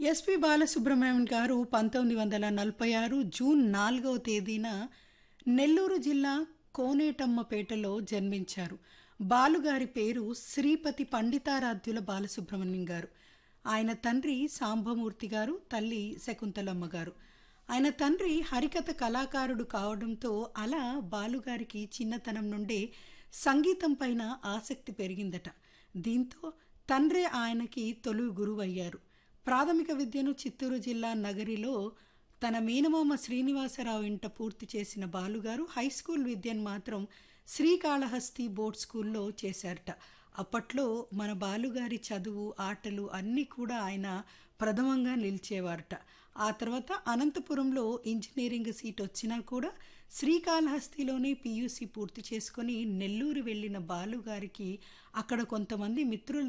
SP Balasubrahmanyam గారు పంతొమ్మిది వందల నలభై ఆరు జూన్ నాలుగవ తేదీన నెల్లూరు జిల్లా కోనేటమ్మపేటలో జన్మించారు బాలుగారి పేరు శ్రీపతి పండితారాధ్యుల బాలసుబ్రహ్మణ్యం గారు ఆయన తండ్రి సాంబమూర్తి గారు తల్లి శకుంతలమ్మ గారు ఆయన తండ్రి హరికథ కళాకారుడు కావడంతో అలా బాలుగారికి చిన్నతనం నుండే సంగీతం పైన ఆసక్తి పెరిగిందట దీంతో తండ్రే ఆయనకి తొలి గురువు అయ్యారు ప్రాథమిక విద్యను చిత్తూరు జిల్లా నగరిలో తన మేనమామ శ్రీనివాసరావు ఇంట పూర్తి చేసిన బాలుగారు హై స్కూల్ విద్యను మాత్రం శ్రీకాళహస్తి బోర్డ్ స్కూల్లో చేశారట అప్పట్లో మన బాలుగారి చదువు ఆటలు అన్నీ కూడా ఆయన ప్రథమంగా నిలిచేవారట ఆ తర్వాత అనంతపురంలో ఇంజనీరింగ్ సీట్ వచ్చినా కూడా శ్రీకాళహస్తిలోనే పీయూసీ పూర్తి చేసుకొని నెల్లూరు వెళ్ళిన బాలుగారికి అక్కడ కొంతమంది మిత్రుల